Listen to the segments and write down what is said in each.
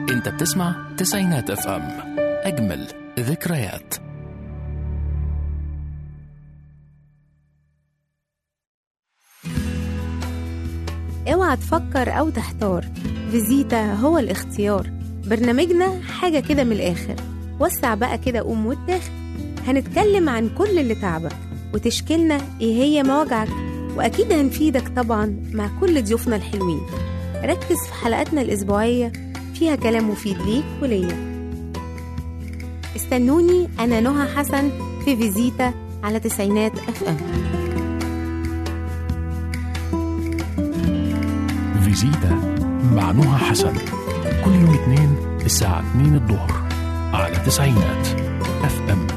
انت بتسمع تسعينات اف ام اجمل ذكريات اوعى تفكر او تحتار فيزيتا هو الاختيار برنامجنا حاجة كده من الآخر وسع بقى كده قوم واتاخد هنتكلم عن كل اللي تعبك وتشكيلنا ايه هي مواجعك واكيد هنفيدك طبعا مع كل ضيوفنا الحلوين ركز في حلقاتنا الأسبوعية فيها كلام مفيد ليك وليا استنوني أنا نهى حسن في فيزيتا على تسعينات اف ام فيزيتا مع نهى حسن كل يوم اثنين الساعة 2 الظهر على تسعينات اف ام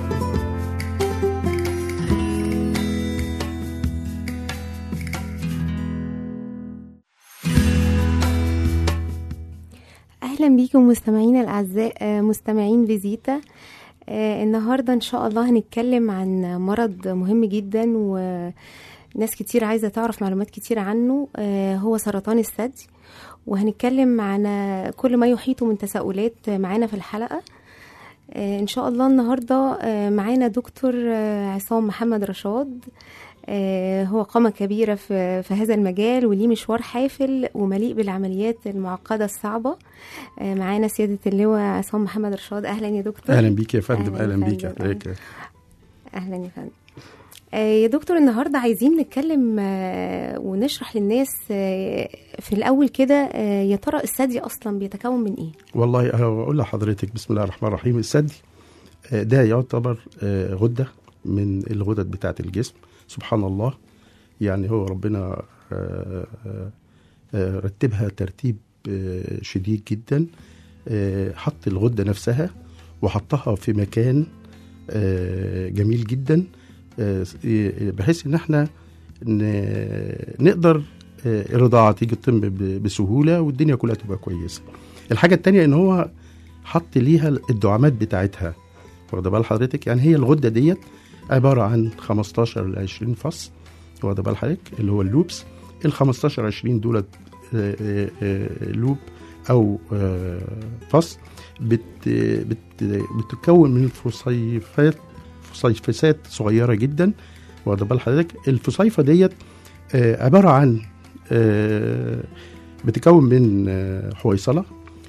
اهلا بيكم مستمعينا الاعزاء آه، مستمعين فيزيتا آه، النهارده ان شاء الله هنتكلم عن مرض مهم جدا وناس كتير عايزه تعرف معلومات كتير عنه آه، هو سرطان الثدي وهنتكلم عن كل ما يحيط من تساؤلات معانا في الحلقه آه، ان شاء الله النهارده آه، معانا دكتور آه، عصام محمد رشاد آه، هو قامة كبيرة في, في هذا المجال وليه مشوار حافل ومليء بالعمليات المعقدة الصعبة آه، معانا سيادة اللواء عصام محمد رشاد أهلا يا دكتور اهلا بيك يا فندم أهلاً اهلا يا بيك فندم. عليك أهلا يا فندم آه، يا دكتور النهاردة عايزين نتكلم آه، ونشرح للناس آه، في الأول كده آه، يا ترى الثدي أصلا بيتكون من إيه؟ والله اقول لحضرتك بسم الله الرحمن الرحيم الثدي آه، ده يعتبر آه، غده من الغدد بتاعه الجسم سبحان الله يعني هو ربنا آه، آه، آه، رتبها ترتيب آه، شديد جدا آه، حط الغده نفسها وحطها في مكان آه، جميل جدا آه، بحيث ان احنا ن- نقدر آه، الرضاعه تيجي تتم ب- بسهوله والدنيا كلها تبقى كويسه. الحاجه التانية ان هو حط ليها الدعامات بتاعتها واخده بال حضرتك يعني هي الغده ديت عباره عن 15 ل 20 فص واخده بال حضرتك اللي هو اللوبس ال 15 20 دولت آه، آه، آه، لوب او آه، فص بت بت بتتكون من فصيفات فصيفسات صغيره جدا واخده بال حضرتك الفصيفه ديت آه، عباره عن آه، بتتكون من آه، حويصله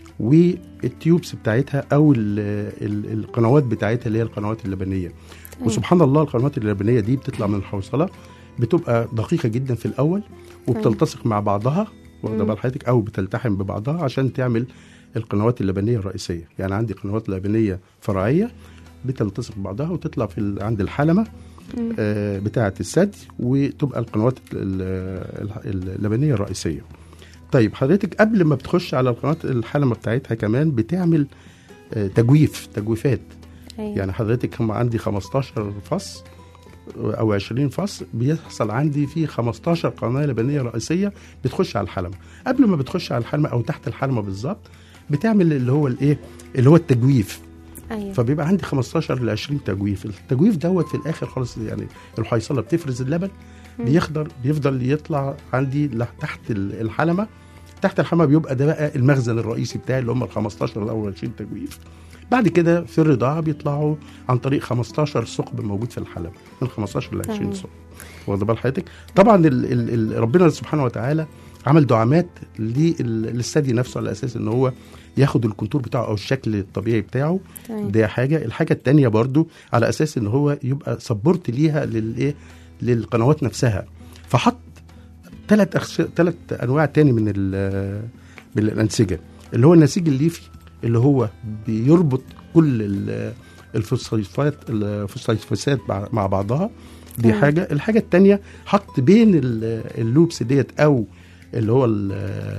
والتيوبس بتاعتها او ال ال القنوات بتاعتها اللي هي القنوات اللبنيه وسبحان الله القنوات اللبنيه دي بتطلع من الحوصله بتبقى دقيقه جدا في الاول وبتلتصق مع بعضها واخده بال حضرتك او بتلتحم ببعضها عشان تعمل القنوات اللبنيه الرئيسيه يعني عندي قنوات لبنيه فرعيه بتلتصق ببعضها وتطلع في ال- عند الحلمه آه، بتاعه الثدي وتبقى القنوات ال- ال- اللبنيه الرئيسيه طيب حضرتك قبل ما بتخش على القنوات الحلمه بتاعتها كمان بتعمل آه، تجويف تجويفات أيوة. يعني حضرتك هم عندي 15 فص او 20 فص بيحصل عندي في 15 قناه لبنيه رئيسيه بتخش على الحلمه قبل ما بتخش على الحلمه او تحت الحلمه بالظبط بتعمل اللي هو الايه اللي هو التجويف أيوة. فبيبقى عندي 15 ل 20 تجويف التجويف دوت في الاخر خالص يعني الحيصله بتفرز اللبن بيخضر بيفضل يطلع عندي ل- تحت ال- الحلمه تحت الحلمه بيبقى ده بقى المخزن الرئيسي بتاعي اللي هم ال 15 او 20 تجويف بعد كده في الرضاعه بيطلعوا عن طريق 15 ثقب موجود في الحلمه من 15 ل 20 تمام. ثقب واخد بال حضرتك طبعا ال ال ال ربنا سبحانه وتعالى عمل دعامات لل- للثدي نفسه على اساس ان هو ياخد الكونتور بتاعه او الشكل الطبيعي بتاعه تمام. ده حاجه الحاجه التانية برضو على اساس ان هو يبقى سبورت ليها للايه للقنوات نفسها فحط ثلاث أخش... ثلاث انواع تاني من ال... من الانسجه اللي هو النسيج الليفي اللي هو بيربط كل ال- الفوسفات الفوسفات مع- مع بعضها دي تمام. حاجه الحاجه التانية حط بين ال- اللوبس ديت او اللي هو ال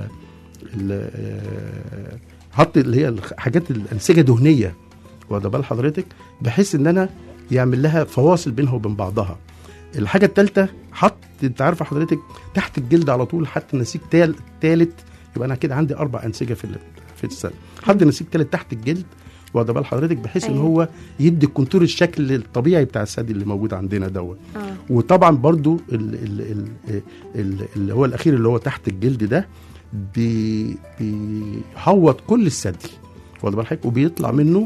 ال- حط اللي هي الحاجات الانسجه دهنيه واخده بال حضرتك بحيث ان انا يعمل لها فواصل بينها وبين بعضها الحاجه الثالثه حط انت عارفه حضرتك تحت الجلد على طول حط نسيج تال ثالث يبقى انا كده عندي اربع انسجه في ال- في السنه حط نسيج ثالث تحت الجلد واخده بال حضرتك بحيث ان أيوة. هو يدي الكونتور الشكل الطبيعي بتاع الثدي اللي موجود عندنا دوت آه. وطبعا برضو ال ال ال ال اللي هو الاخير اللي هو تحت الجلد ده بي- بيحوط كل الثدي واخد بال حضرتك وبيطلع منه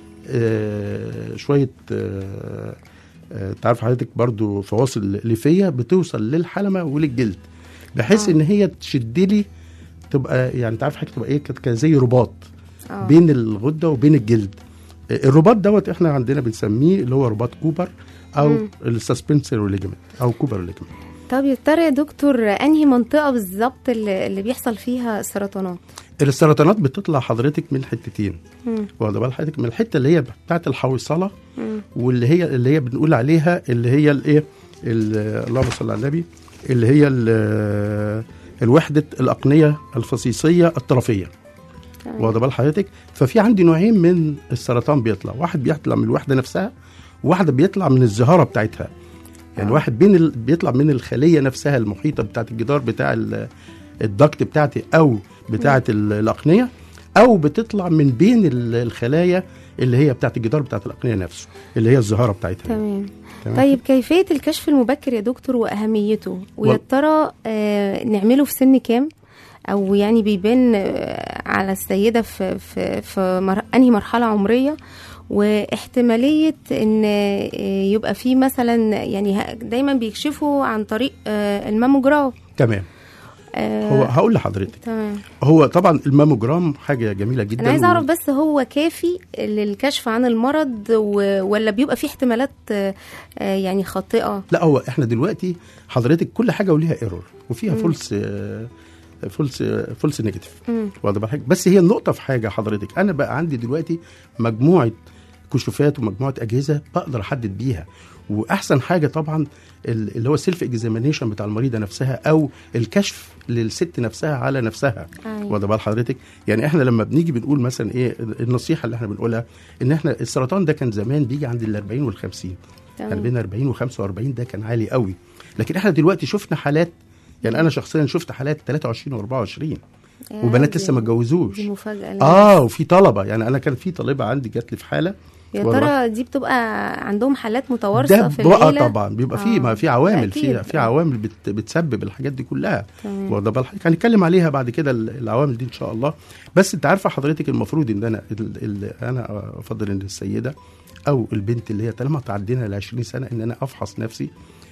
آه شويه آه آه تعرف حضرتك برضو فواصل ليفيه بتوصل للحلمه وللجلد بحيث آه. ان هي تشد لي تبقى يعني تعرف حضرتك تبقى ايه كانت كده زي رباط آه. بين الغده وبين الجلد آه، الرباط دوت احنا عندنا بنسميه اللي هو رباط كوبر او مم. السسبنسر ليجمنت او كوبر ليجمنت طب يا ترى يا دكتور انهي منطقه بالظبط اللي, اللي بيحصل فيها السرطانات السرطانات بتطلع حضرتك من حتتين مم. واخد بال حضرتك من الحته اللي هي بتاعت الحويصله مم. واللي هي اللي هي بنقول عليها اللي هي الايه ال- اللهم صل على النبي اللي هي ال- الوحده الاقنيه الفصيصيه الطرفيه تمام. واخد بال حضرتك ففي عندي نوعين من السرطان بيطلع واحد بيطلع من الوحده نفسها وواحد بيطلع من الزهاره بتاعتها يعني آه. واحد بين ال... بيطلع من الخليه نفسها المحيطه بتاعت الجدار بتاع ال... الدكت بتاعتي او بتاعت ال- الاقنيه او بتطلع من بين ال- الخلايا اللي هي بتاعت الجدار بتاعت الاقنيه نفسه اللي هي الزهاره بتاعتها تمام تمام؟ طيب كيفيه الكشف المبكر يا دكتور واهميته ويا وال- ترى آه نعمله في سن كام او يعني بيبان آه، على السيده في في في مر... انهي مرحله عمريه واحتماليه ان آه، يبقى في مثلا يعني ه- دايما بيكشفوا عن طريق آه، الماموجراف تمام آه، هو هقول لحضرتك تمام هو طبعا الماموجرام حاجه جميله جدا انا عايزه و- اعرف بس هو كافي للكشف عن المرض و... ولا بيبقى فيه احتمالات آه، آه، يعني خاطئه لا هو احنا دلوقتي حضرتك كل حاجه وليها ايرور وفيها مم. فولس فولس فولس نيجاتيف مم. واخد بالك بس هي النقطه في حاجه حضرتك انا بقى عندي دلوقتي مجموعه كشوفات ومجموعه اجهزه بقدر احدد بيها واحسن حاجه طبعا ال- اللي هو السيلف اكزامينيشن بتاع المريضه نفسها او الكشف للست نفسها على نفسها أيوة. واخد بال حضرتك يعني احنا لما بنيجي بنقول مثلا ايه النصيحه اللي احنا بنقولها ان احنا السرطان ده كان زمان بيجي عند ال 40 وال 50 تمام. يعني بين 40 و 45 ده كان عالي قوي لكن احنا دلوقتي شفنا حالات يعني انا شخصيا شفت حالات 23 و 24 يا وبنات دي- لسه ما اتجوزوش دي مفاجاه للناس. اه وفي طلبه يعني انا كان في طالبه عندي جات لي في حاله يا واخد ترى دي بتبقى عندهم حالات متوارثه ده في بقى العيله طبعا بيبقى في آه، ما في عوامل أكيد. في في عوامل بت بتسبب الحاجات دي كلها تمام. واخد بال حضرتك هنتكلم عليها بعد كده ال- العوامل دي ان شاء الله بس انت عارفه حضرتك المفروض ان انا ال ال انا افضل ان السيده او البنت اللي هي طالما تعدينا ال 20 سنه ان انا افحص نفسي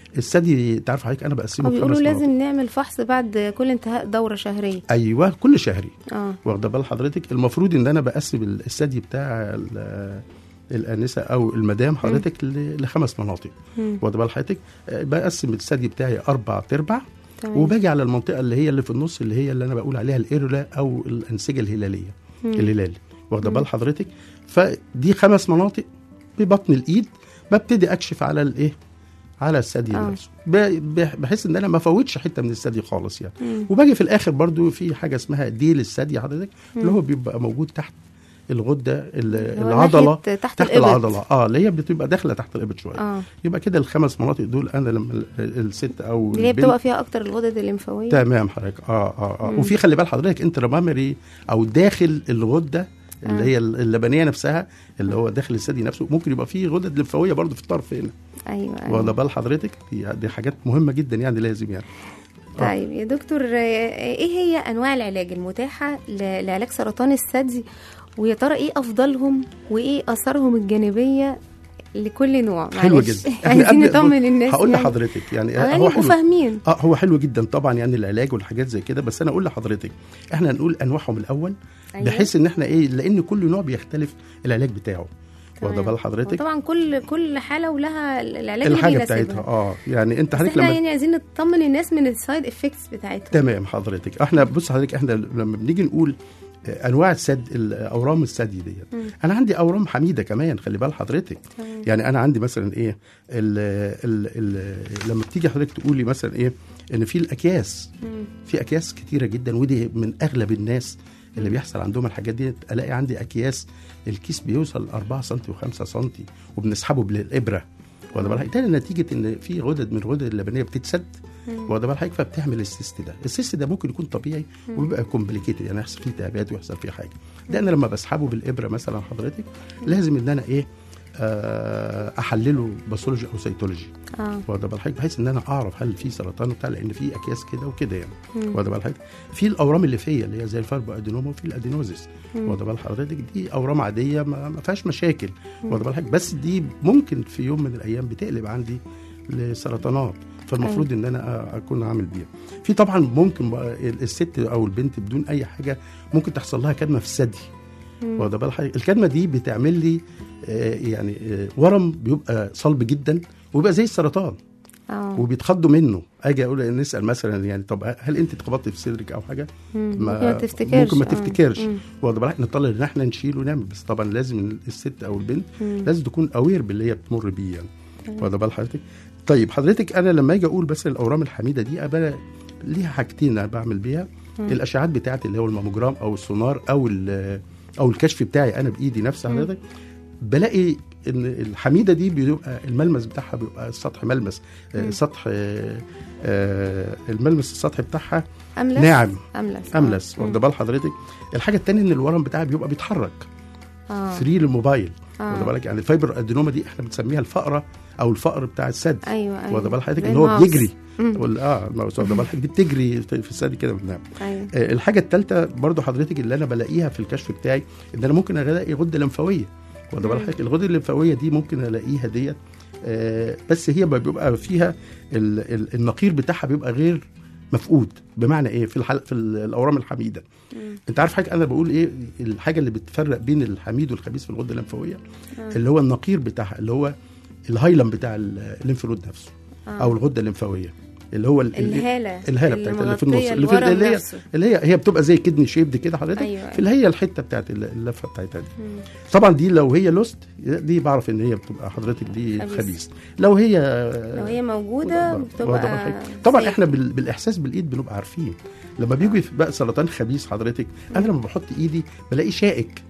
الثدي تعرف حضرتك انا بقسمه هو بيقولوا خمس لازم مناطق. نعمل فحص بعد كل انتهاء دوره شهريه ايوه كل شهري اه واخده بال حضرتك المفروض ان انا بقسم الثدي بتاع ال- الانسه او المدام حضرتك ل- لخمس مناطق مم. واخده بال حضرتك آه، بقسم الثدي بتاعي اربع تربع تمام. وباجي على المنطقه اللي هي اللي في النص اللي هي اللي انا بقول عليها الايرولا او الانسجه الهلاليه مم. الهلال واخده بال حضرتك فدي خمس مناطق ببطن الايد ببتدي اكشف على الايه على الثدي آه. نفسه ب- ب- بحيث ان انا ما افوتش حته من الثدي خالص يعني مم. وباجي في الاخر برضو في حاجه اسمها ديل الثدي حضرتك اللي هو بيبقى موجود تحت الغده ال- هو العضله ناحية تحت تحت الإبط. العضله اه اللي هي بتبقى داخله تحت الابط شويه اه يبقى كده الخمس مناطق دول انا لما ال- الست او اللي هي البنت- بتبقى فيها اكتر الغدد الليمفاويه تمام حضرتك اه اه اه مم. وفي خلي بال حضرتك انترامامري او داخل الغده اللي آه. هي اللبنيه نفسها اللي هو داخل الثدي نفسه ممكن يبقى فيه غدد لمفاويه برضه في الطرف هنا ايوه, واخده أيوة. بال حضرتك دي, دي حاجات مهمه جدا يعني لازم يعني آه. طيب يا دكتور آه، ايه هي انواع العلاج المتاحه ل- لعلاج سرطان الثدي ويا ترى ايه افضلهم وايه اثارهم الجانبيه لكل نوع حلو معلش. جدا عايزين قبل- نطمن الناس هقول يعني. لحضرتك يعني آه، يعني هو يبقوا حلو فاهمين اه هو حلو جدا طبعا يعني العلاج والحاجات زي كده بس انا اقول لحضرتك احنا هنقول انواعهم الاول أيوة. بحيث ان احنا ايه لان كل نوع بيختلف العلاج بتاعه واخده تمام. بال حضرتك وطبعا كل كل حاله ولها العلاج الحاجه اللي بتاعتها بيناسبها اه يعني انت بس حضرتك احنا لما يعني عايزين نطمن الناس من السايد افكتس بتاعتها تمام حضرتك احنا بص حضرتك احنا لما بنيجي نقول آه، انواع السد ال- اورام الثدي ديت مم. انا عندي اورام حميده كمان خلي بال حضرتك تمام. يعني انا عندي مثلا ايه ال ال ال لما بتيجي حضرتك تقولي مثلا ايه ان في الاكياس مم. في اكياس كتيره جدا ودي من اغلب الناس اللي بيحصل عندهم الحاجات دي الاقي عندي اكياس الكيس بيوصل 4 سم و5 سم وبنسحبه بالابره واخد بالك ده نتيجه ان في غدد من الغدد اللبنيه بتتسد واخد بالك فبتعمل السيست ده السيست ده ممكن يكون طبيعي وبيبقى كومبليكيتد يعني يحصل فيه التهابات ويحصل فيه حاجه ده انا لما بسحبه بالابره مثلا حضرتك لازم ان انا ايه آه، احلله باثولوجي او سيتولوجي اه واخد بال حضرتك بحيث ان انا اعرف هل في سرطان بتاع لان في اكياس كده وكده يعني مم. واخد بال حضرتك في الاورام اللي فيا اللي هي زي الفربو ادينوما وفي الادينوزيس مم. واخد بال حضرتك دي اورام عاديه ما, ما فيهاش مشاكل مم. واخد بال حضرتك بس دي ممكن في يوم من الايام بتقلب عندي لسرطانات فالمفروض ان انا أ- اكون عامل بيها في طبعا ممكن بقى ال- الست او البنت بدون اي حاجه ممكن تحصل لها كدمه في الثدي مم. واخد بال حضرتك الكدمه دي بتعمل لي آه، يعني آه، ورم بيبقى صلب جدا وبيبقى زي السرطان اه وبيتخضوا منه اجي اقول نسال مثلا يعني طب هل انت اتخبطتي في صدرك او حاجه مم. ما- ممكن ما تفتكرش ممكن ما آه. تفتكرش. مم. واخد بالك نطلع ان احنا نشيل ونعمل بس طبعا لازم الست او البنت مم. لازم تكون اوير باللي هي بتمر بيه يعني تمام. واخد بال حضرتك طيب حضرتك انا لما اجي اقول بس الاورام الحميده دي أبقى ليها حاجتين انا بعمل بيها مم. الاشعاعات بتاعتي اللي هو الماموجرام او السونار او ال- او الكشف بتاعي انا بايدي نفسي مم. حضرتك بلاقي ان الحميده دي بيبقى الملمس بتاعها بيبقى السطح ملمس آه، مم. سطح آه، آه، الملمس السطحي بتاعها املس ناعم املس آه. املس مم. واخد بال حضرتك الحاجه الثانيه ان الورم بتاعها بيبقى بيتحرك اه فري للموبايل آه. واخد بالك يعني الفايبر ادينوما دي احنا بنسميها الفقره او الفقر بتاع الثدي ايوه ايوه واخد بال حضرتك زي ان هو الماوس. بيجري مم. ولا اه الماوس واخد بال حضرتك دي بتجري في في الثدي كده بتنام ايوه آه، الحاجه الثالثه برضو حضرتك اللي انا بلاقيها في الكشف بتاعي ان انا ممكن الاقي غده لمفاويه واخد بال مم. حضرتك الغده الليمفاويه دي ممكن الاقيها ديت آه، بس هي بيبقى فيها ال- ال- النقير بتاعها بيبقى غير مفقود بمعنى ايه في الحل... في ال- الاورام الحميده مم. انت عارف حاجه انا بقول ايه الحاجه اللي بتفرق بين الحميد والخبيث في الغده الليمفاويه آه. اللي هو النقير بتاعها اللي هو الهايلم بتاع ال- الليمف نود نفسه آه. او الغده الليمفاويه اللي هو ال- ال- الهاله الهاله بتاعتها اللي في النص مغطية اللي في الورم اللي هي نفسه. اللي هي هي بتبقى زي كدني شيبد كده حضرتك أيوة، في اللي هي الحته بتاعت ال- اللفه بتاعتها دي مم. طبعا دي لو هي لوست دي بعرف ان هي بتبقى حضرتك دي خبيث. خبيث لو هي لو هي موجوده واخدة بتبقى بالك؟ طبعا safe. احنا بال... بالاحساس بالايد بنبقى عارفين لما بيجي في بقى سرطان خبيث حضرتك انا لما بحط ايدي بلاقيه شائك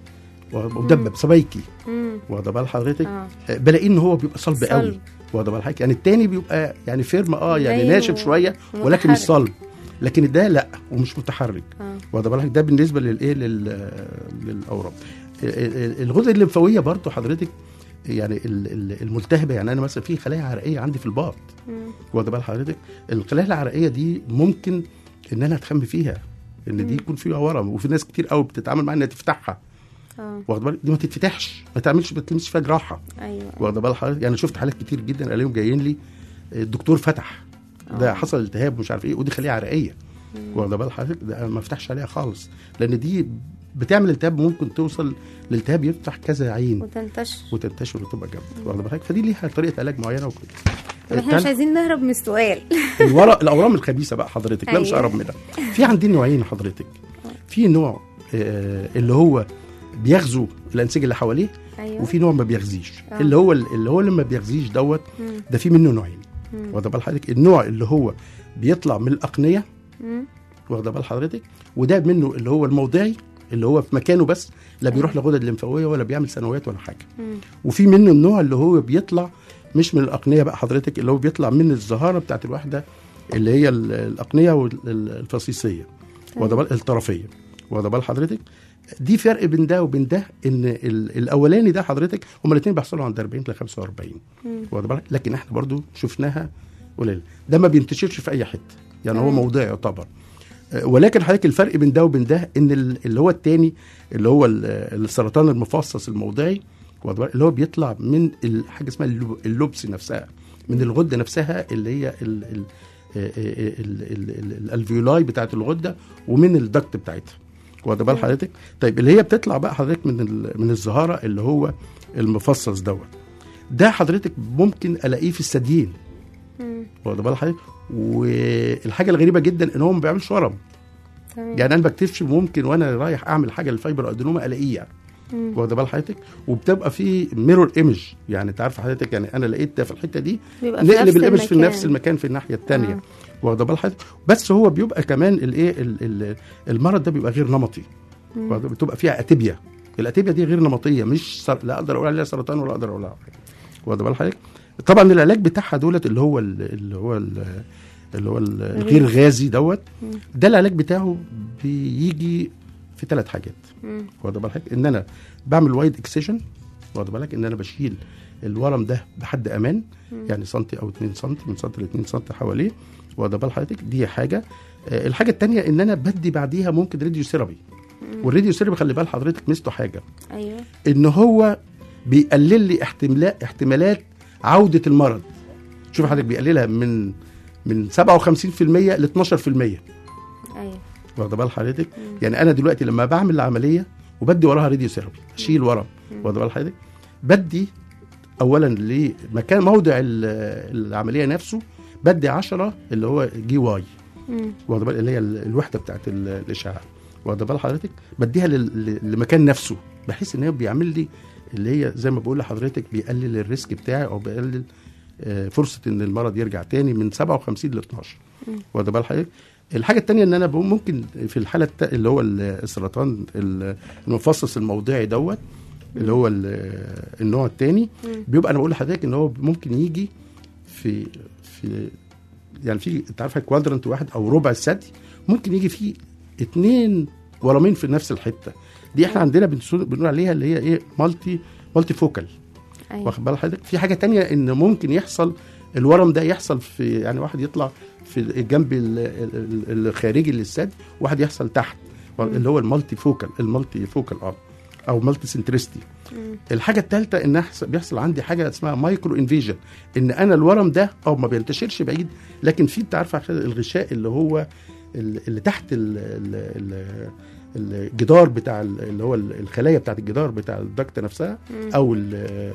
ومدبب سبايكي مم. واخده بال حضرتك اه آه، بلاقيه ان هو بيبقى صلب صلب. قوي واخده بال حضرتك يعني التاني بيبقى يعني فيرم اه يعني باين ناشف و- شويه ولكن مش ومتحرك. صلب لكن ده لا ومش متحرك اه واخده بالك ده بالنسبه للايه لل... للاورام ال- ال- الغده الليمفاويه برضو حضرتك يعني ال- ال- الملتهبه يعني انا مثلا في خلايا عرقيه عندي في الباط مم. واخده بال حضرتك الخلايا العرقيه دي ممكن ان انا اتخم فيها ان دي يكون فيها ورم وفي ناس كتير قوي بتتعامل معاها انها تفتحها اه واخده بالك دي ما تتفتحش ما تعملش ما تلمسش فيها جراحه ايوه واخده بال حضرتك يعني شفت حالات كتير جدا عليهم جايين لي الدكتور فتح ده آه. حصل التهاب مش عارف ايه ودي خليه عرقيه مم. واخده بال حضرتك ده ما افتحش عليها خالص لان دي بتعمل التهاب ممكن توصل لالتهاب يفتح كذا عين وتنتشر وتنتشر وتبقى جامده واخده بالك فدي ليها طريقه علاج معينه وكده طب احنا مش عايزين نهرب من السؤال الورق الاورام الخبيثه بقى حضرتك لا مش أيوة. اقرب منها في عندنا نوعين حضرتك في نوع آه، اللي هو بيغزو الانسجه اللي حواليه ايوه وفي نوع ما بيغذيش آه. اللي هو اللي هو لما بيغذيش دوت مم. ده في منه نوعين مم. واخده بال حضرتك النوع اللي هو بيطلع من الاقنيه مم. واخده بال حضرتك وده منه اللي هو الموضعي اللي هو في مكانه بس لا بيروح لغدد الليمفاويه ولا بيعمل ثانويات ولا حاجه مم. وفي منه النوع اللي هو بيطلع مش من الاقنيه بقى حضرتك اللي هو بيطلع من الزهاره بتاعت الواحده اللي هي ال- الاقنيه والفصيصيه واخده بال الطرفيه واخده بال حضرتك دي فرق بين ده وبين ده ان ال- الاولاني ده حضرتك هما الاثنين بيحصلوا عند 40 ل 45 مم. واخد بالك لكن احنا برضو شفناها قليل ده ما بينتشرش في اي حته يعني هو تمام. موضعي يعتبر آه، ولكن حضرتك الفرق بين ده وبين ده ان ال- اللي هو التاني اللي هو ال- السرطان المفصص الموضعي واخد بالك؟ اللي هو بيطلع من ال- حاجه اسمها اللب- اللبس نفسها من الغده نفسها اللي هي ال- ال- آه، آه، ال- ال- ال- الالفيولاي بتاعت الغده ومن الدكت بتاعتها واخد بال تمام. حضرتك طيب اللي هي بتطلع بقى حضرتك من ال- من الزهاره اللي هو المفصص دوت ده حضرتك ممكن الاقيه في الثديين مم. واخد بال حضرتك والحاجه الغريبه جدا ان هو ما بيعملش ورم تمام يعني انا بكتشف ممكن وانا رايح اعمل حاجه للفايبر ادينوما الاقيه يعني مم. واخد بال حضرتك وبتبقى في ميرور ايمج يعني انت عارف حضرتك يعني انا لقيت ده في الحته دي بيبقى في نقلب نفس الايمج في المكان. نفس المكان في الناحيه الثانيه آه. واخد بال حضرتك بس هو بيبقى كمان الايه ال- ال- المرض ده بيبقى غير نمطي مم. واخد- بتبقى فيها اتيبيا الاتيبيا دي غير نمطيه مش سر... لا اقدر اقول عليها سرطان ولا اقدر اقول عليها حاجه واخد بال حضرتك طبعا العلاج بتاعها دولت اللي هو ال- اللي هو ال- اللي هو ال- الغير غازي دوت مم. ده العلاج بتاعه بيجي في ثلاث حاجات مم. واخد بال حضرتك ان انا بعمل وايد اكسيشن واخد بالك ان انا بشيل الورم ده بحد امان يعني سنتي او 2 سنتي من سنتي ل 2 سنتي حواليه واخد بال حضرتك دي حاجه آه، الحاجه الثانيه ان انا بدي بعديها ممكن راديو ثيرابي والراديو ثيرابي خلي بال حضرتك ميزته حاجه ايوه ان هو بيقلل لي احتمالات احتمالات عوده المرض شوف حضرتك بيقللها من من 57% ل 12% ايوه واخد بال حضرتك يعني انا دلوقتي لما بعمل العمليه وبدي وراها راديو ثيرابي اشيل ورم واخد بال حضرتك بدي اولا لمكان موضع ال- العمليه نفسه بدي 10 اللي هو جي واي مم. واخد بال اللي هي ال- الوحده بتاعت ال- الاشعاع واخد بال حضرتك بديها لل- ل- لمكان نفسه بحيث ان هو بيعمل لي اللي هي زي ما بقول لحضرتك بيقلل الريسك بتاعي او بيقلل آه، فرصه ان المرض يرجع تاني من 57 ل 12 واخد بال حضرتك الحاجه الثانيه ان انا بقول ممكن في الحاله التا- اللي هو ال- السرطان ال- المفصص الموضعي دوت اللي هو ال- النوع الثاني بيبقى انا بقول لحضرتك ان هو ممكن يجي في في يعني في انت عارفه كوادرنت واحد او ربع الثدي ممكن يجي فيه اتنين ورمين في نفس الحته دي احنا عندنا بنسو- بنقول عليها اللي هي ايه مالتي مالتي فوكال ايوه واخد بال حضرتك في حاجه تانية ان ممكن يحصل الورم ده يحصل في يعني واحد يطلع في الجنب ال- ال- الخارجي للثدي واحد يحصل تحت اللي هو المالتي فوكال المالتي فوكال اه او مالتي سنترستي الحاجه الثالثه ان يحصل- بيحصل عندي حاجه اسمها مايكرو انفيجن ان انا الورم ده او ما بينتشرش بعيد لكن في انت عارفه عشان الغشاء اللي هو ال- اللي تحت ال ال ال الجدار بتاع ال- اللي هو ال- الخلايا بتاعت الجدار بتاع الدكت نفسها او ال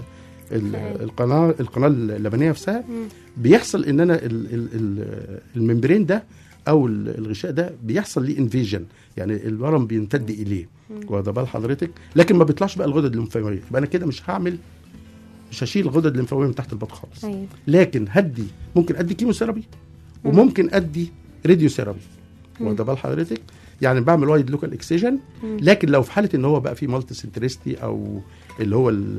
ال- خلايا. القناه القناه اللبنيه نفسها بيحصل ان انا ال ال ال الممبرين ده او ال- الغشاء ده بيحصل ليه انفيجن يعني الورم بيمتد اليه واخد بال حضرتك لكن ما بيطلعش بقى الغدد الليمفاويه يبقى انا كده مش هعمل مش هشيل الغدد الليمفاويه من تحت البطن خالص ايوه لكن هدي ممكن ادي كيموثيرابي وممكن ادي راديو ثيرابي واخد بال حضرتك يعني بعمل وايد لوكال اكسجن لكن لو في حاله ان هو بقى في مالتي سنتريستي او اللي هو ال-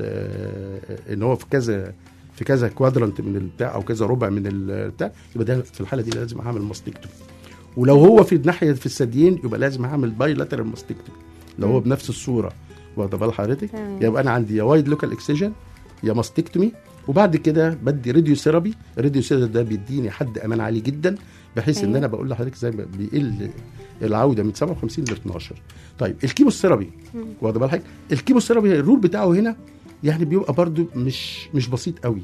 آه، ان هو في كذا في كذا كوادرنت من البتاع او كذا ربع من البتاع يبقى ده في الحاله دي لازم اعمل ماستكتومي ولو هو في الناحيه في الثديين يبقى لازم اعمل باي لاترال ماستكتومي لو هو بنفس الصوره واخد بال حضرتك تمام. يبقى انا عندي يا وايد لوكال اكسجن يا ماستكتومي وبعد كده بدي راديو ثيرابي الراديو ثيرابي ده بيديني حد امان عالي جدا بحيث ان أيوة. انا بقول لحضرتك زي ما بيقل العوده من 57 ل 12 طيب الكيموثيرابي واخد بالك الكيموثيرابي الرول بتاعه هنا يعني بيبقى برضو مش مش بسيط قوي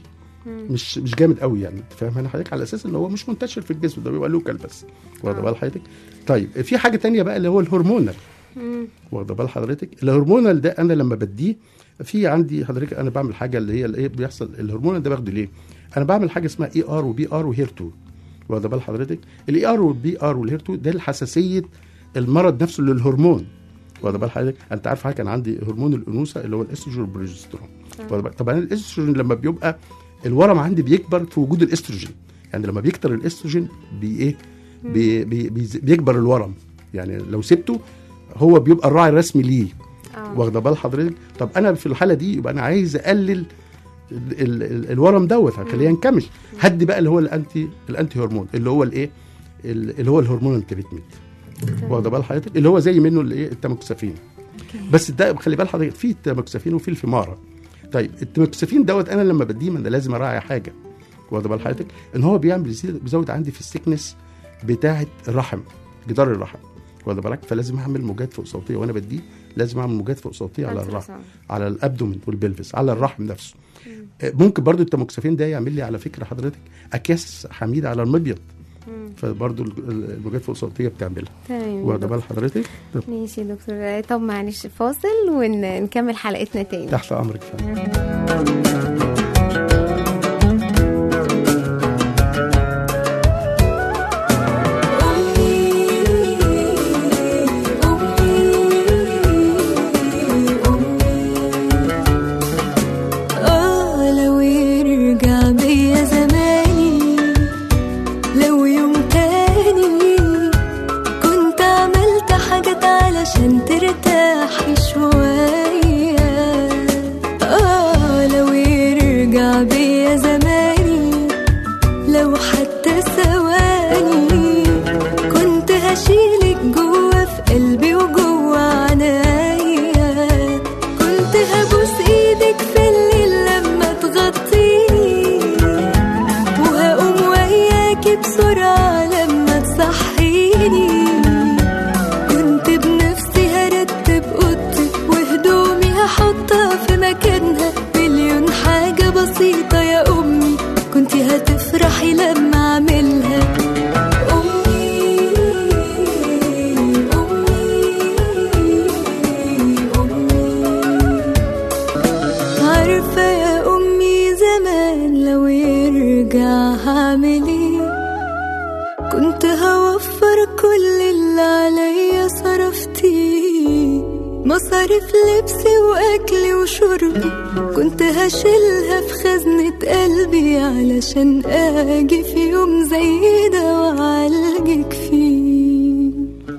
مش مش جامد قوي يعني انت فاهم انا حضرتك على اساس ان هو مش منتشر في الجسم ده بيبقى لوكال بس واخد بال حضرتك طيب في حاجه تانية بقى اللي هو الهرمونال مم. واخد بال حضرتك الهرمونال ده انا لما بديه في عندي حضرتك انا بعمل حاجه اللي هي الايه بيحصل الهرمونال ده باخده ليه انا بعمل حاجه اسمها اي ار وبي ار وهير 2 واخد بال حضرتك الاي ار والبي ار والهير 2 ده الحساسيه المرض نفسه للهرمون واخد بال حضرتك انت عارف حاجه كان عندي هرمون الانوثه اللي هو الاستروجين والبروجسترون واخد بال- طبعا الاستروجين لما بيبقى الورم عندي بيكبر في وجود الاستروجين يعني لما بيكتر الاستروجين بي ايه بي بي بي بيكبر الورم يعني لو سبته هو بيبقى الراعي الرسمي ليه اه واخده بال حضرتك طب انا في الحاله دي يبقى انا عايز اقلل ال ال ال الورم دوت هخليه ينكمش هدي بقى اللي هو الانتي الانتي هرمون اللي هو الايه ال- اللي هو الهرمون تريتمنت واخده بال حضرتك اللي هو زي منه الايه التاموكسافين بس ده خلي بال حضرتك في التاموكسافين وفي الفيمارا طيب التاموكسافين دوت انا لما بديه ما انا لازم اراعي حاجه واخده بال حضرتك ان هو بيعمل بيزيد- بيزود عندي في السكنس بتاعه الرحم جدار الرحم واخد بالك فلازم اعمل موجات فوق صوتيه وانا بديه لازم اعمل موجات فوق صوتيه على الرحم على الابدومين والبلفس على الرحم نفسه آه، ممكن برضو التاموكسافين ده يعمل لي على فكره حضرتك اكياس حميده على المبيض فبرضو ال- ال- الموجات فوق صوتيه بتعملها تمام يا واخد دكتور. بال حضرتك ماشي يا دكتور آه، طب معلش فاصل ونكمل حلقتنا تاني تحت امرك فعلا. آه لو يرجع بيا زماني لو يوم تاني كنت عملت حاجات علشان ترتاحي شوية آه لو مصاريف لبسي واكلي وشربي كنت هشيلها في خزنة قلبي علشان اجي في يوم زي ده واعالجك فيه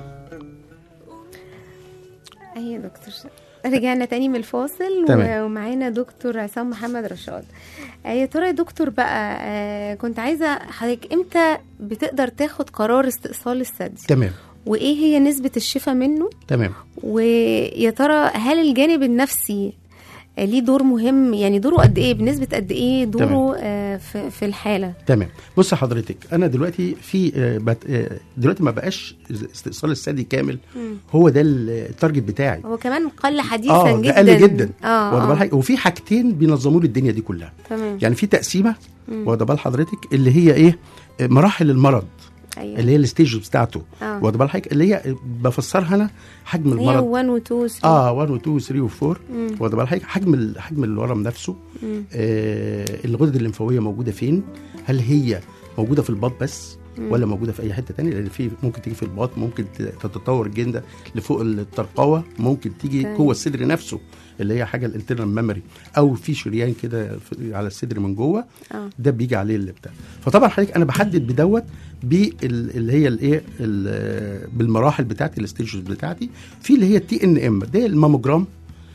اهي يا دكتور رجعنا تاني من الفاصل تمام. ومعانا دكتور عصام محمد رشاد آه، يا ترى يا دكتور بقى آه، كنت عايزه حضرتك امتى بتقدر تاخد قرار استئصال الثدي تمام وايه هي نسبه الشفاء منه تمام ويا ترى هل الجانب النفسي آه، ليه دور مهم يعني دوره قد ايه بنسبه قد ايه دوره آه، في في الحاله تمام بص حضرتك انا دلوقتي في آه، بت- آه، دلوقتي ما بقاش استئصال الثدي كامل هو ده التارجت بتاعي هو كمان قل حديثا اه جدا ده قل جدا اه, واخد بال آه. حضرتك؟ وفي حاجتين بينظموا لي الدنيا دي كلها تمام يعني في تقسيمه واخد بال حضرتك اللي هي ايه آه، مراحل المرض ايوه اللي هي الستيج بتاعته آه. واخد بال حضرتك اللي هي بفسرها انا حجم هي المرض 1 و 2 و 3 اه 1 و 2 و 3 و 4 واخد بال حضرتك حجم ال- حجم الورم نفسه آه الغدد الليمفاويه موجوده فين هل هي موجوده في الباط بس ولا موجوده في اي حته تانية لان في ممكن تيجي في الباط ممكن ت- تتطور الجنده لفوق الترقوه ممكن تيجي تمام. جوه الصدر نفسه اللي هي حاجه الانترنال ميموري او في شريان كده في- على الصدر من جوه اه ده بيجي عليه اللي بتاع فطبعا حضرتك انا بحدد بدوت باللي هي الايه ال- بالمراحل بتاعتي الستيجز بتاعتي في اللي هي التي ان ام ده الماموجرام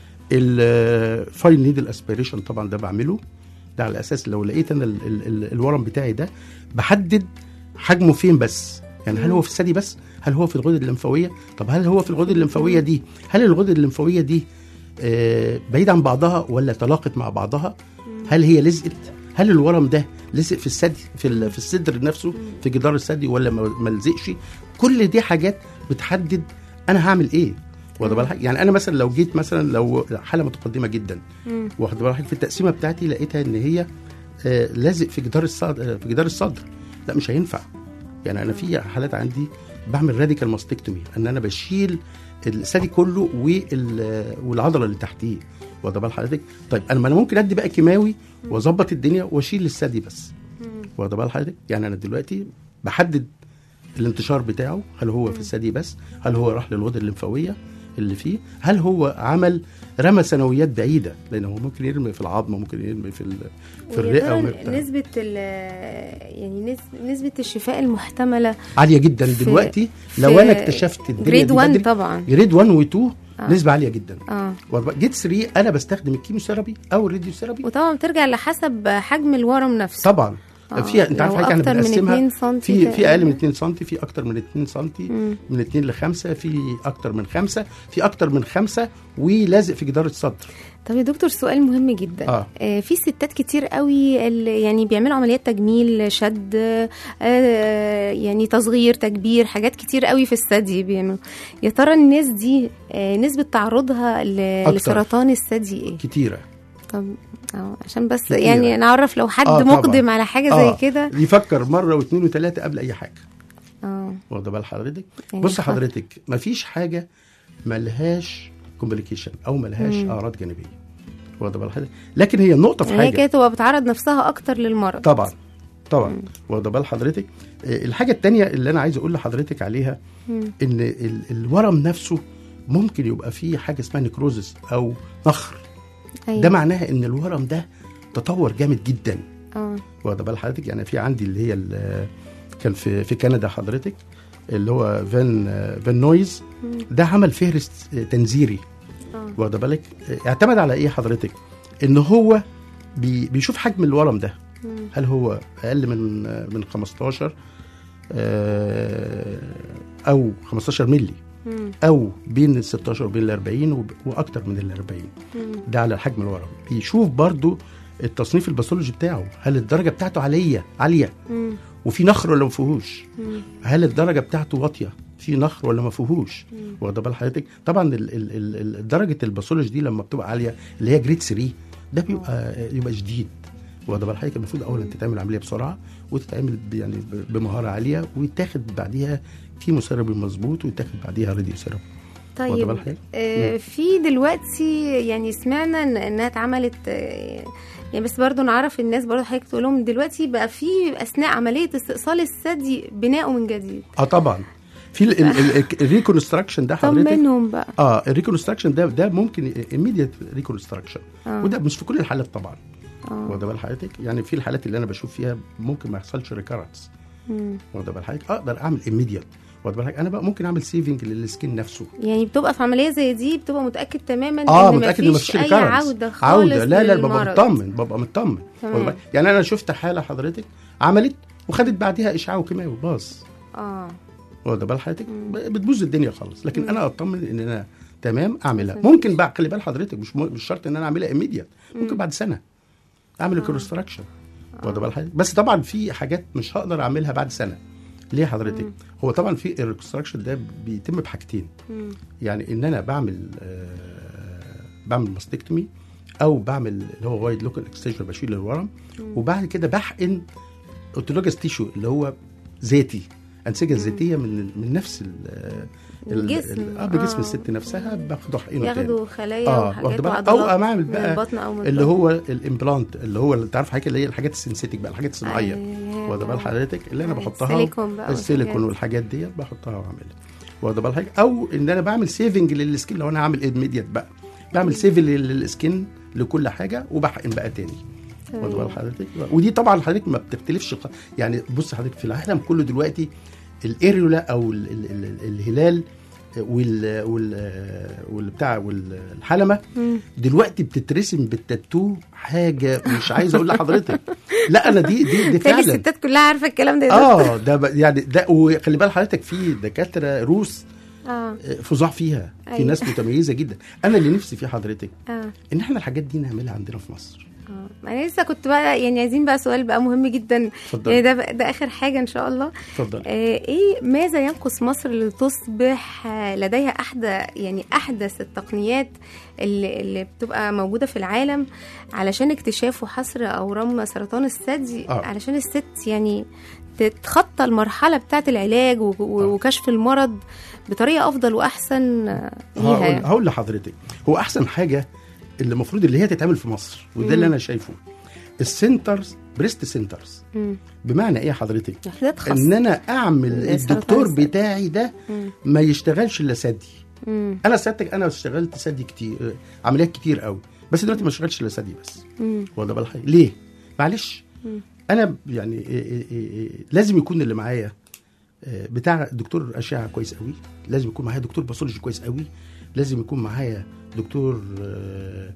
الفاين نيدل اسبيريشن طبعا ده بعمله ده على اساس لو لقيت انا ال ال ال الورم بتاعي ده بحدد حجمه فين بس يعني هل هو في الثدي بس هل هو في الغدد الليمفاويه طب هل هو في الغدد الليمفاويه دي هل الغدد الليمفاويه دي آه، بعيد عن بعضها ولا تلاقت مع بعضها هل هي لزقت هل الورم ده لزق في الثدي في ال- في الصدر نفسه في جدار الثدي ولا ما ما لزقش كل دي حاجات بتحدد انا هعمل ايه واخد بالك يعني انا مثلا لو جيت مثلا لو حاله متقدمه جدا واخد بالك في التقسيمه بتاعتي لقيتها ان هي آه، لازق في جدار الصدر في جدار الصدر لا مش هينفع يعني انا في حالات عندي بعمل راديكال ماستكتومي ان انا بشيل الثدي كله وال- والعضله اللي تحتيه واخد بال حضرتك طيب انا ما انا ممكن ادي بقى كيماوي واظبط الدنيا واشيل الثدي بس واخد بال حضرتك يعني انا دلوقتي بحدد الانتشار بتاعه هل هو في الثدي بس هل هو راح للغدة الليمفاوية اللي فيه هل هو عمل رمى ثانويات بعيدة لأنه هو ممكن يرمي في العظم ممكن يرمي في ال- في ويا الرئة ترى ومبتاع. نسبة ال يعني نس- نسبة الشفاء المحتملة عالية جدا في- دلوقتي في لو أنا اكتشفت الدنيا جريد دي 1 بدري، طبعا جريد 1 و 2 نسبة عالية جدا اه وأربعة- جيت 3 أنا بستخدم الكيموثيرابي أو الراديوثيرابي وطبعا بترجع لحسب حجم الورم نفسه طبعا آه، في انت عارف لو حضرتك احنا أكتر من بنقسمها 2 سنتي في في تقريباً. اقل من 2 سم في اكتر من 2 سم مم. من 2 ل 5 في اكتر من 5 في اكتر من 5 ولازق في جدار الصدر طب يا دكتور سؤال مهم جدا آه. آه في ستات كتير قوي اللي يعني بيعملوا عمليات تجميل شد آه يعني تصغير تكبير حاجات كتير قوي في الثدي بيعملوا يا ترى الناس دي آه نسبة تعرضها ل- أكتر. لسرطان الثدي ايه كتيره طب اه عشان بس كتيرة. يعني نعرف لو حد آه، طبعاً. مقدم على حاجة زي كده يفكر مره واثنين وثلاثه قبل اي حاجه اه واخده بال حضرتك يعني بص خ- حضرتك مفيش حاجه ملهاش كومبليكيشن او ملهاش اعراض جانبيه واخده بال حضرتك لكن هي النقطه في يعني هي حاجه كده تبقى بتعرض نفسها اكتر للمرض طبعا طبعا واخده بال حضرتك آه، الحاجه التانية اللي انا عايز اقول لحضرتك عليها مم. ان ال- الورم نفسه ممكن يبقى فيه حاجه اسمها نكروزس او نخر أيوة. ده معناها ان الورم ده تطور جامد جدا اه واخده بال حضرتك يعني في عندي اللي هي ال- كان في في كندا حضرتك اللي هو فان فان نويز ده عمل فهرس تنذيري اه واخده بالك اعتمد على ايه حضرتك ان هو بي بيشوف حجم الورم ده مم. هل هو اقل من من 15 آه، او 15 مللي مم. او بين ال 16 وبين ال 40 وب- واكتر من ال 40 مم. ده على حجم الورم بيشوف برضو التصنيف الباثولوجي بتاعه هل الدرجه بتاعته عاليه عاليه مم. وفي نخر ولا ما فيهوش مم. هل الدرجه بتاعته واطيه في نخر ولا ما فيهوش واخده بال حضرتك طبعا ال- ال- ال- ال- درجه الباثولوجي دي لما بتبقى عاليه اللي هي جريد 3 ده بيبقى يبقى شديد واخده بال حضرتك المفروض اولا تتعمل عمليه بسرعه وتتعمل ب- يعني ب- بمهاره عاليه ويتاخد بعديها كيموثيرابي مظبوط ويتاخد بعديها راديو ثيرابي واخده طيب بال حضرتك آه، في دلوقتي يعني سمعنا إن انها اتعملت آه، يعني بس برضو نعرف الناس برضو حضرتك تقول لهم دلوقتي بقى في اثناء عمليه استئصال الثدي بناؤه من جديد اه طبعا في ال- ال- ال- الريكونستراكشن ده حضرتك طمنهم بقى اه الريكونستراكشن ده ده ممكن immediate ريكونستراكشن آه. وده مش في كل الحالات طبعا اه واخد بال حضرتك يعني في الحالات اللي انا بشوف فيها ممكن ما يحصلش ريكارنس مم. واخد بال حضرتك اقدر اعمل immediate واخد بالك انا بقى ممكن اعمل سيفنج للسكين نفسه يعني بتبقى في عمليه زي دي بتبقى متاكد تماما اه ان متاكد ان مفيش مفيش اي ريكارنس عوده خالص عوده لا لا ببقى للمرض. مطمن ببقى مطمن تمام. واخد بالك؟ يعني انا شفت حاله حضرتك عملت وخدت بعديها اشعاع وكيماوي باظ اه واخد بال حضرتك بتبوظ الدنيا خالص لكن انا اطمن ان انا تمام اعملها ممكن بقى خلي بال حضرتك مش م- مش شرط ان انا اعملها immediate ممكن بعد سنه اعمل الكونستراكشن واخد بال حضرتك بس طبعا في حاجات مش هقدر اعملها بعد سنه ليه حضرتك هو طبعا في الريكونستراكشن ده بيتم بحاجتين مم. يعني ان انا بعمل آه بعمل ماستكتومي او بعمل اللي هو وايد لوكال اكستنشن بشيل الورم وبعد كده بحقن اوتولوجيس تيشو اللي هو ذاتي انسجه ذاتيه من من نفس ال ال- الجسم. ال- اه بجسم آه. الست نفسها باخده احقنه تاني ياخدوا خلايا اه وحاجات واخد بالك وعضلات او اعمل من بقى البطن او من اللي الظهر. هو الامبلانت اللي هو اللي تعرف حضرتك اللي هي الحاجات السنسيتك بقى الحاجات الصناعيه أيوة. واخد بال حضرتك اللي انا آه، بحطها السيليكون بقى السيليكون والحاجات. والحاجات دي بحطها واعملها واخد بال حضرتك او ان انا بعمل سيفنج للسكين لو انا هعمل ادميديت بقى بعمل سيفنج للسكين لكل حاجه وبحقن بقى تاني واخد بال حضرتك ودي طبعا حضرتك ما بتختلفش خ- يعني بص حضرتك في العالم كله دلوقتي الاريولا او ال ال ال الهلال وال وال والبتاع والحلمه مم. دلوقتي بتترسم بالتاتو حاجه مش عايز اقول لحضرتك لا انا دي دي دي تلاقي فعلا الستات كلها عارفه الكلام ده يا دكتور. اه ده ب- يعني ده وخلي بال حضرتك في دكاتره روس اه آه، فظاع فيها في أيوة. ناس متميزه جدا انا اللي نفسي فيه حضرتك اه ان احنا الحاجات دي نعملها عندنا في مصر اه انا لسه كنت بقى يعني عايزين بقى سؤال بقى مهم جدا اتفضل. يعني ده بقى ده اخر حاجه ان شاء الله اتفضل آه ايه ماذا ينقص مصر لتصبح آه، لديها احدى يعني احدث التقنيات اللي, اللي بتبقى موجوده في العالم علشان اكتشاف وحصر اورام سرطان الثدي آه. علشان الست يعني تتخطى المرحله بتاعه العلاج و- و- آه. وكشف المرض بطريقه افضل واحسن آه، ليها هقول, يعني. هقول لحضرتك هو احسن حاجه اللي المفروض اللي هي تتعمل في مصر وده مم. اللي انا شايفه السنترز بريست سنترز مم. بمعنى ايه حضرتك وحدات خاصه ان انا اعمل لسرطان الدكتور الثدي. بتاعي ده مم. ما يشتغلش الا ثدي مم. انا سيادتك انا اشتغلت ثدي كتير آه، عمليات كتير قوي بس دلوقتي ما اشتغلش الا ثدي بس مم. واخد بال حضرتك؟ ليه معلش مم. انا يعني إيه إيه إيه إيه لازم يكون اللي معايا آه، بتاع دكتور اشعه كويس قوي لازم يكون معايا دكتور باثولوجي كويس قوي لازم يكون معايا دكتور آه،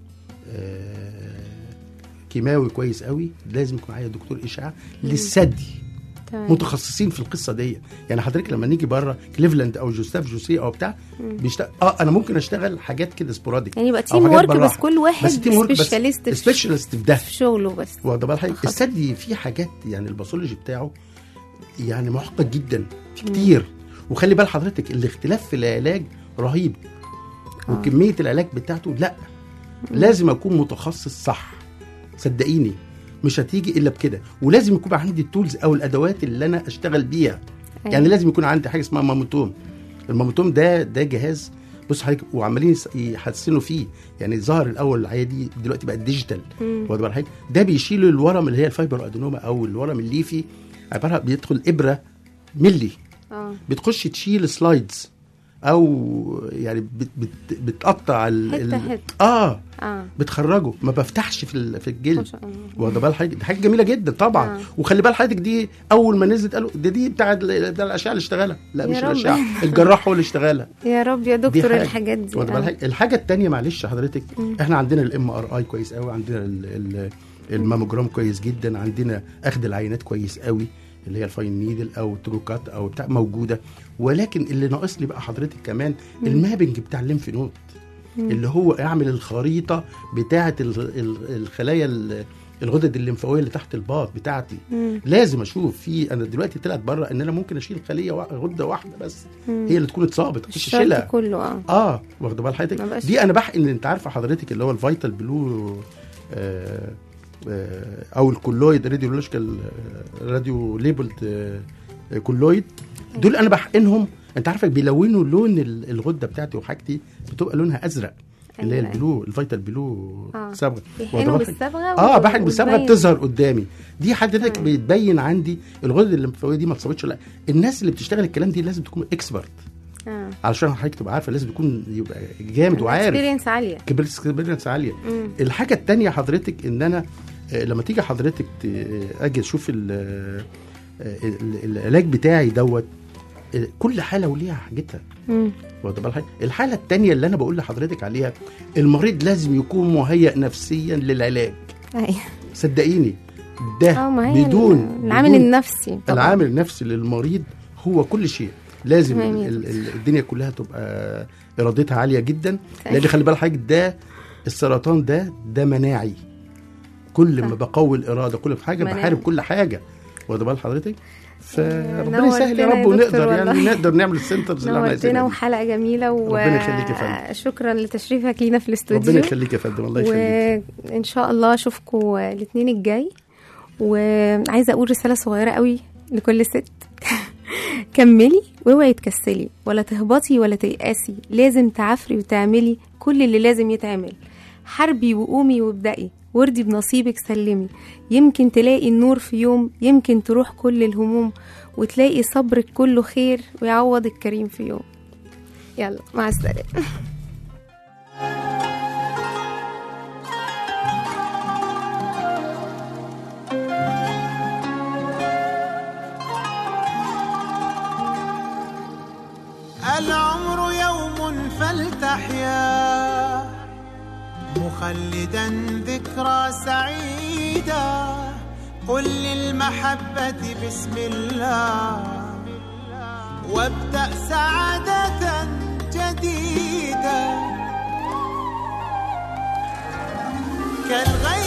آه، كيماوي كويس قوي لازم يكون معايا دكتور اشعه للثدي تمام. متخصصين في القصه دي يعني حضرتك لما نيجي بره كليفلاند او جوستاف جوسيه او بتاع بيشتغل اه انا ممكن اشتغل حاجات كده سبوراديك يعني يبقى أو تيم حاجات ورك بالراحة. بس كل واحد بس تيم ورك بس سبيشاليست في سبيشالست في ده في شغله بس واخد بال حضرتك تخصص. الثدي فيه حاجات يعني الباثولوجي بتاعه يعني معقد جدا في كتير وخلي بال حضرتك الاختلاف في العلاج رهيب وكميه العلاج بتاعته لا لازم اكون متخصص صح صدقيني مش هتيجي الا بكده ولازم يكون عندي التولز او الادوات اللي انا اشتغل بيها يعني أيوة. لازم يكون عندي حاجه اسمها ماموتوم الماموتوم ده ده جهاز بص حضرتك وعمالين يس- يحسنوا فيه يعني ظهر الاول العادي دلوقتي بقى ديجيتال مم. واخد بال حضرتك ده بيشيل الورم اللي هي الفايبر ادينوما او الورم الليفي عباره بيدخل ابره ملي اه بتخش تشيل سلايدز او يعني بت بت بتقطع ال ال- حته حته اه اه بتخرجه ما بفتحش في ال- في ما الجلد شاء الله واخد بال حضرتك دي حاجه جميله جدا طبعا آه. وخلي بال حضرتك دي اول ما نزلت قالوا ده دي بتاع ال- بتاع الاشعه اللي اشتغلها لا يا مش رب. الاشعه الجراح هو اللي اشتغلها يا رب يا دي دكتور حاجة. الحاجات دي واخد بال آه. حضرتك الحاجه الثانيه معلش حضرتك احنا عندنا الام ار اي كويس قوي عندنا ال- ال- الماموجرام كويس جدا عندنا اخذ العينات كويس قوي اللي هي الفاين نيدل او تروكات او بتاع موجوده ولكن اللي ناقص لي بقى حضرتك كمان المابنج بتاع الليمف نود اللي هو اعمل الخريطه بتاعه ال- ال- الخلايا ال- الغدد الليمفاويه اللي تحت الباط بتاعتي مم. لازم اشوف في انا دلوقتي طلعت بره ان انا ممكن اشيل خليه وا- غده واحده بس مم. هي اللي تكون اتصابت مش الشرط اشيلها كله اه اه واخد بال ما حضرتك بقاش- دي انا بحقن انت عارفه حضرتك اللي هو الفيتال بلو آه آه او الكولويد راديولوجيكال راديو ليبلد كولويد دول انا بحقنهم انت عارفه بيلونوا لون ال- الغده بتاعتي وحاجتي بتبقى لونها ازرق اللي هي أيوة. البلو الفيتال بلو آه. صبغه بيحقنوا واخدة بالك؟ بالصبغه اه و- بحقن بالصبغه وتبين. بتظهر قدامي دي حضرتك آه. بتبين عندي الغدد الليمفاويه دي ما اتصابتش لا الناس اللي بتشتغل الكلام دي لازم تكون اكسبرت اه علشان حضرتك تبقى عارفه لازم يكون يبقى جامد وعارف اكسبيرينس عاليه اكسبيرينس عاليه مم. الحاجه التانية حضرتك ان انا آه، لما تيجي حضرتك ت- آه، اجي اشوف ال- آه، ال- العلاج بتاعي دوت آه، كل حاله وليها حاجتها مم. واخد بال حضرتك؟ الحاله التانية اللي انا بقول لحضرتك عليها المريض لازم يكون مهيئ نفسيا للعلاج ايوه صدقيني اه ده ما هي بدون العامل بدون النفسي طبعاً. العامل النفسي للمريض هو كل شيء لازم تمام ال- يا ال- ال- الدنيا كلها تبقى ارادتها عاليه جدا صحيح. لان خلي بالك حضرتك ده السرطان ده ده مناعي كل ما صح. بقوي الاراده كل حاجه مناعي. بحارب كل حاجه واخد بال حضرتك فربنا نورتنا يسهل يا يا رب دكتور ونقدر يعني والله. نقدر نعمل السنترز اللي احنا نورتنا عايزينها دي. وحلقه جميله ربنا يخليك يا فندم. وشكرا لتشريفك لينا في الاستوديو ربنا يخليك يا فندم الله يخليك وان شاء الله اشوفكم الاثنين الجاي وعايزه اقول رساله صغيره قوي لكل ست كملي واوعي تكسلي ولا تهبطي ولا تيأسي لازم تعافري وتعملي كل اللي لازم يتعمل حاربي وقومي وابدأي وردي بنصيبك سلمي يمكن تلاقي النور في يوم يمكن تروح كل الهموم وتلاقي صبرك كله خير ويعوض الكريم في يوم يلا مع السلامة العمر يوم فلتحيا مخلدا ذكرى سعيدة قل للمحبة بسم الله وابدأ سعادة جديدة كالغيث